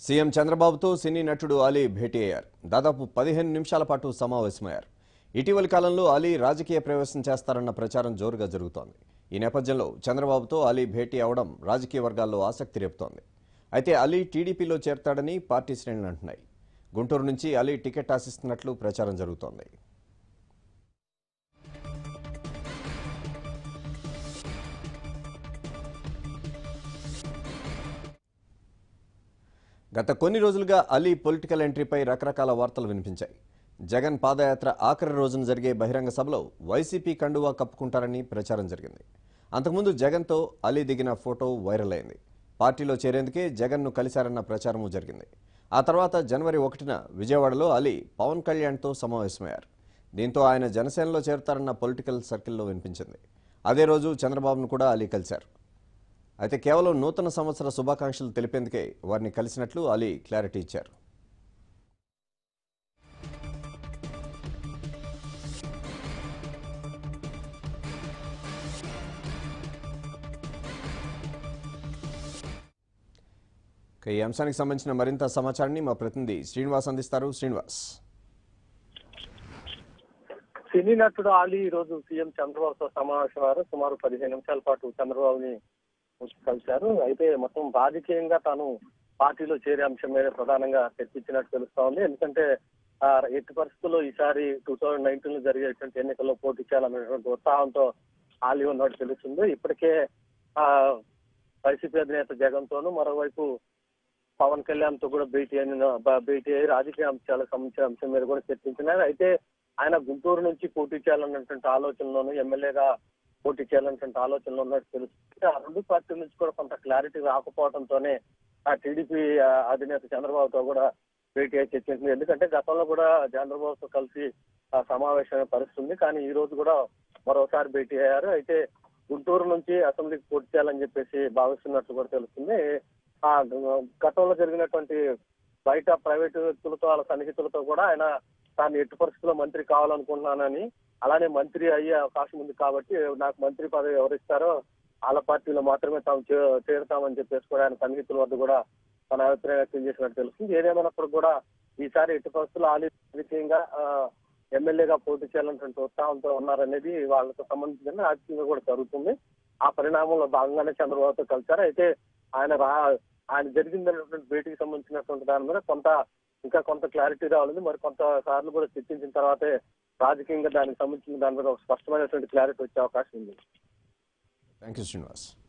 CM చంద్రబాబుతో సినీ నటుడు అలీ భేటీ అయ్యారు దాదాపు పదిహేను నిమిషాల పాటు సమావేశమయ్యారు ఇటీవలి కాలంలో అలీ రాజకీయ ప్రవేశం చేస్తారన్న ప్రచారం జోరుగా జరుగుతోంది ఈ నేపథ్యంలో చంద్రబాబుతో అలీ భేటీ అవడం రాజకీయ వర్గాల్లో ఆసక్తి రేపుతోంది అయితే అలీ టీడీపీలో చేరతాడని పార్టీ శ్రేణులు అంటున్నాయి గుంటూరు నుంచి అలీ టికెట్ ఆశిస్తున్నట్లు ప్రచారం జరుగుతోంది గత కొన్ని రోజులుగా అలీ పొలిటికల్ ఎంట్రీపై రకరకాల వార్తలు వినిపించాయి జగన్ పాదయాత్ర ఆఖరి రోజున జరిగే బహిరంగ సభలో వైసీపీ కండువా కప్పుకుంటారని ప్రచారం జరిగింది అంతకుముందు జగన్తో అలీ దిగిన ఫోటో వైరల్ అయింది పార్టీలో చేరేందుకే జగన్ను కలిశారన్న ప్రచారము జరిగింది ఆ తర్వాత జనవరి ఒకటిన విజయవాడలో అలీ పవన్ కళ్యాణ్తో సమావేశమయ్యారు దీంతో ఆయన జనసేనలో చేరతారన్న పొలిటికల్ సర్కిల్లో వినిపించింది అదే రోజు చంద్రబాబును కూడా అలీ కలిశారు అయితే కేవలం నూతన సంవత్సర శుభాకాంక్షలు తెలిపేందుకే వారిని కలిసినట్లు అలీ క్లారిటీ ఇచ్చారు ఇక ఈ అంశానికి సంబంధించిన మరింత సమాచారాన్ని మా ప్రతినిధి శ్రీనివాస్ అందిస్తారు శ్రీనివాస్ సినీ నటుడు ఆలీ ఈ రోజు సీఎం చంద్రబాబుతో సమావేశమయ్యారు సుమారు పదిహేను నిమిషాల పాటు చంద్రబాబుని వచ్చి కలిశారు అయితే మొత్తం రాజకీయంగా తాను పార్టీలో చేరే అంశం మీద ప్రధానంగా చర్చించినట్టు తెలుస్తా ఉంది ఎందుకంటే ఆ, ఎట్టి పరిస్థితుల్లో ఈసారి టూ థౌజండ్ నైన్టీన్ లో జరిగేటువంటి ఎన్నికల్లో పోటీ చేయాలనేటువంటి ఉత్సాహంతో ఆలీ ఉన్నట్టు తెలుస్తుంది ఇప్పటికే ఆ వైసీపీ అధినేత జగన్ తోనూ మరోవైపు పవన్ కళ్యాణ్ తో కూడా భేటీ అయిన బ- భేటీ అయ్యి రాజకీయ అంశాలకు సంబంధించిన అంశం మీద కూడా చర్చించినారు అయితే ఆయన గుంటూరు నుంచి పోటీ చేయాలన్నటువంటి ఆలోచనలోను ఎమ్మెల్యేగా పోటీ చేయాలన్నటువంటి ఆలోచనలో ఉన్నట్టు తెలుస్తుంది ఆ రెండు పార్టీల నుంచి కూడా కొంత క్లారిటీ రాకపోవడంతోనే ఆ టీడీపీ అధినేత చంద్రబాబుతో కూడా భేటీ అయి చర్చించింది ఎందుకంటే గతంలో కూడా చంద్రబాబుతో కలిసి ఆ సమావేశమైన పరిస్థితి ఉంది కానీ ఈ రోజు కూడా మరోసారి భేటీ అయ్యారు అయితే గుంటూరు నుంచి అసెంబ్లీకి పోటీ చేయాలని చెప్పేసి భావిస్తున్నట్లు కూడా తెలుస్తుంది ఆ గతంలో జరిగినటువంటి బయట ప్రైవేటు వ్యక్తులతో వాళ్ళ సన్నిహితులతో కూడా ఆయన తాను ఎట్టి పరిస్థితుల్లో మంత్రి కావాలనుకుంటున్నానని అలానే మంత్రి అయ్యే అవకాశం ఉంది కాబట్టి నాకు మంత్రి పదవి ఎవరిస్తారో వాళ్ళ పార్టీలో మాత్రమే తాము చే- చేరుతామని చెప్పేసి కూడా ఆయన సన్నిహితుల వద్ద కూడా తన అభిప్రాయం వ్యక్తం చేసినట్టు తెలుస్తుంది ఏదేమైనప్పుడు కూడా ఈసారి ఎట్టి పరిస్థితుల్లో ఆలి రాజకీయంగా ఆ, ఎమ్మెల్యేగా పోటీ చేయాలన్నటువంటి ఉత్సాహంతో ఉన్నారనేది వాళ్ళతో సంబంధించిన రాజకీయంగా కూడా జరుగుతుంది ఆ పరిణామంలో భాగంగానే చంద్రబాబుతో కలిశారు అయితే ఆయన రా ఆయన జరిగిందనేటువంటి భేటీకి సంబంధించినటువంటి దాని మీద కొంత ఇంకా కొంత క్లారిటీ రావాలని మరి కొంత సార్లు కూడా చర్చించిన తర్వాతే రాజకీయంగా దానికి సంబంధించిన దాని మీద ఒక స్పష్టమైనటువంటి క్లారిటీ వచ్చే అవకాశం ఉంది థ్యాంక్ యూ శ్రీనివాస్